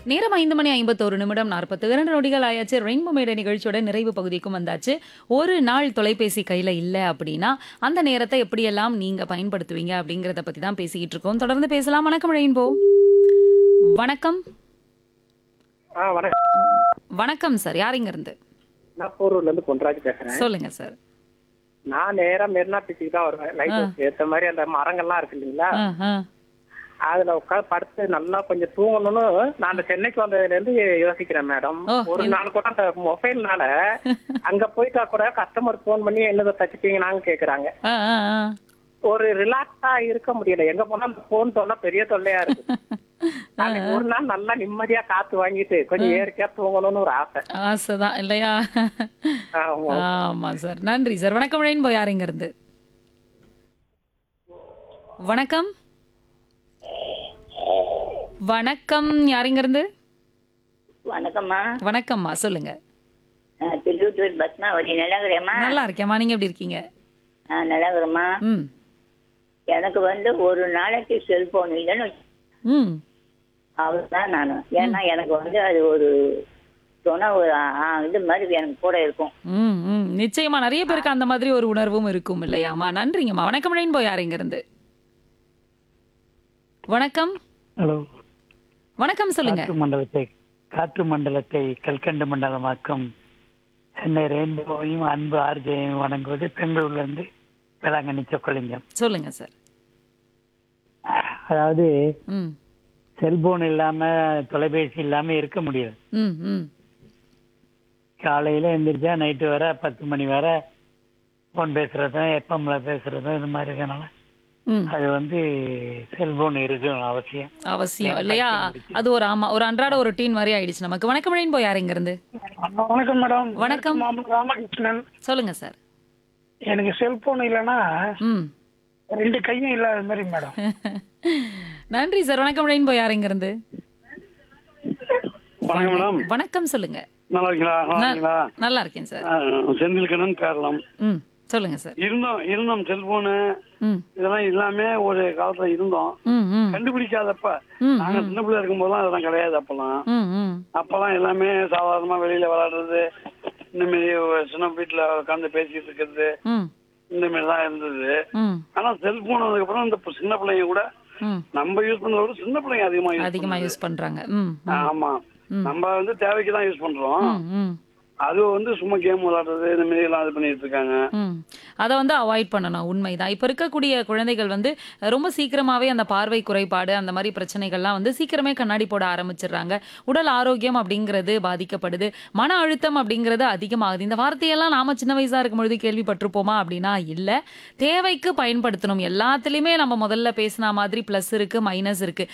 நேரம் ஐந்து மணி ஐம்பத்தோரு நிமிடம் நாற்பத்தி இரண்டு நொடிகள் ஆயாச்சு ரெயின்போ மேடை நிகழ்ச்சியோட நிறைவு பகுதிக்கும் வந்தாச்சு ஒரு நாள் தொலைபேசி கையில இல்ல அப்படின்னா அந்த நேரத்தை எப்படியெல்லாம் நீங்க பயன்படுத்துவீங்க அப்படிங்கறத பத்தி தான் பேசிக்கிட்டு இருக்கோம் தொடர்ந்து பேசலாம் வணக்கம் ரெயின்போ வணக்கம் ஆ வணக்கம் வணக்கம் சார் யார் இங்க இருந்து நான் போரூர்ல இருந்து பொன்ராஜ் பேசுறேன் சொல்லுங்க சார் நான் நேரா மெரினா பீச்சுக்கு தான் வருவேன் லைட் ஹவுஸ் ஏத்த மாதிரி அந்த மரங்கள்லாம் இருக்கு இல்லைங்களா ஆ, ஆ. அதுல உட்காந்து படுத்து நல்லா கொஞ்சம் தூங்கணும்னு நான் அந்த சென்னைக்கு வந்ததுல இருந்து யோசிக்கிறேன் மேடம் ஓ, ஒரு நாள் கூட அந்த மொபைல்னால அங்க போயிட்டா கூட கஸ்டமர் போன் பண்ணி என்னதை தச்சுட்டீங்கன்னாங்க கேக்குறாங்க ஆ, ஆ, ஆ. ஒரு ரிலாக்ஸா இருக்க முடியல எங்க போனா அந்த போன் தொல்லை பெரிய தொல்லையா இருக்கு நாளைக்கு ஒரு நாள் நல்லா நிம்மதியா காத்து வாங்கிட்டு கொஞ்சம் இயற்கையா தூங்கணும்னு ஒரு ஆசை ஆசைதான் இல்லையா ஆமா. ஆமா சார் நன்றி சார் வணக்கம் ரெயின்போ யார் இங்க இருந்து வணக்கம் வணக்கம் யார் இங்க இருந்து வணக்கம்மா வணக்கம்மா சொல்லுங்க நான் திருவத்தூர் பத்மாவதி நல்லாகிறேம்மா நல்லா இருக்கேம்மா நீங்க எப்படி இருக்கீங்க நான் நல்லாகிறேம்மா ம் எனக்கு வந்து ஒரு நாளைக்கு செல்போன் இல்லைன்னு வச்சு- ம் அவர் தான் நான் ஏன்னா எனக்கு வந்து அது ஒரு துணை ஒரு ஆ, இது மாதிரி எனக்கு கூட இருக்கும் ம் ம் நிச்சயமா நிறைய பேருக்கு அந்த மாதிரி ஒரு உணர்வும் இருக்கும் இல்லையாம்மா நன்றிங்கம்மா வணக்கம் ரெயின்போ யார் இங்க இருந்து வணக்கம் ஹலோ வணக்கம் சொல்லுங்க காற்று மண்டலத்தை காற்று மண்டலத்தை கல்கண்டு மண்டலமாக்கும் சென்னை ரெயின்போவையும் அன்பு ஆர்ஜையும் வணங்குவது பெங்களூர்ல இருந்து வேளாங்கண்ணி சொக்கலிங்கம் சொல்லுங்க சார் அதாவது ம் செல்போன் இல்லாம தொலைபேசி இல்லாம இருக்க முடியாது ம் ம் காலையில எந்திரிச்சா நைட்டு வர பத்து மணி வர ஃபோன் பேசுறதும் எஃப்எம்ல பேசுறதும் இது மாதிரி இருக்கனால ம் அது வந்து செல்போன் இருக்கும் அவசியம் அவசியம் இல்லையா அது ஒரு ஆமா ஒரு அன்றாட ஒரு டீன் மாதிரி ஆயிடுச்சு நமக்கு வணக்கம் ரெயின்போ யார் இங்க இருந்து வணக்கம் மேடம் வணக்கம். மாமன் ராமகிருஷ்ணன் சொல்லுங்க சார் எனக்கு செல்போன் இல்லைன்னா ம் ரெண்டு கையும் இல்லாத மாதிரி மேடம் நன்றி சார் வணக்கம் ரெயின்போ யார் இங்க இருந்து வணக்கம் மேடம் வணக்கம் சொல்லுங்க நல்லா இருக்கீங்களா நல்லா ந- இருக்கீங்களா நல்லா இருக்கேன் சார் ஆ, செந்தில் கண்ணன் காரணம் ம் சொல்லுங்க சார் இருந்தோம் இருந்தோம் செல்போனு ம் இதெல்லாம் எல்லாமே ஒரு காலத்துல இருந்தோம் ம் ம் கண்டுபிடிக்காதப்ப ம், நாங்க சின்ன பிள்ளை இருக்கும் போதெல்லாம் அதெல்லாம் கிடையாது அப்பெல்லாம் ம் ம் அப்பெல்லாம் எல்லாமே சாதாரணமா வெளியில விளையாடுறது இந்த மாதிரி ஒரு சின்ன வீட்டுல உட்காந்து பேசிட்டு இருக்கிறது ம் இந்த மாதிரி தான் இருந்தது ம் ஆனா செல்போன் வந்ததுக்கு அப்புறம் இந்த சின்ன பிள்ளைங்க கூட ம் நம்ம யூஸ் பண்றத விட சின்ன பிள்ளைங்க அதிகமா யூஸ் அதிகமா யூஸ் பண்றாங்க ம் ஆமா நம்ம வந்து தேவைக்கு தான் யூஸ் பண்றோம் ம் ம் அது வந்து சும்மா கேம் விளையாடுறது இந்த மாதிரி எல்லாம் இது பண்ணிட்டு இருக்காங்க ம் அதை வந்து அவாய்ட் பண்ணணும் உண்மைதான் இப்போ இருக்கக்கூடிய குழந்தைகள் வந்து அஹ், ரொம்ப சீக்கிரமாவே அந்த பார்வை குறைபாடு அந்த மாதிரி பிரச்சனைகள்லாம் வந்து சீக்கிரமே கண்ணாடி போட ஆரம்பிச்சிடுறாங்க உடல் ஆரோக்கியம் அப்படிங்கிறது பாதிக்கப்படுது மன அழுத்தம் அப்படிங்கிறது அதிகமாகுது இந்த வார்த்தையெல்லாம் நாம சின்ன வயசா இருக்கும் பொழுது கேள்விப்பட்டிருப்போமா அப்படின்னா இல்லை தேவைக்கு பயன்படுத்தணும் எல்லாத்துலேயுமே நம்ம முதல்ல பேசின மாதிரி ப்ளஸ் இருக்கு மைனஸ் இருக்கு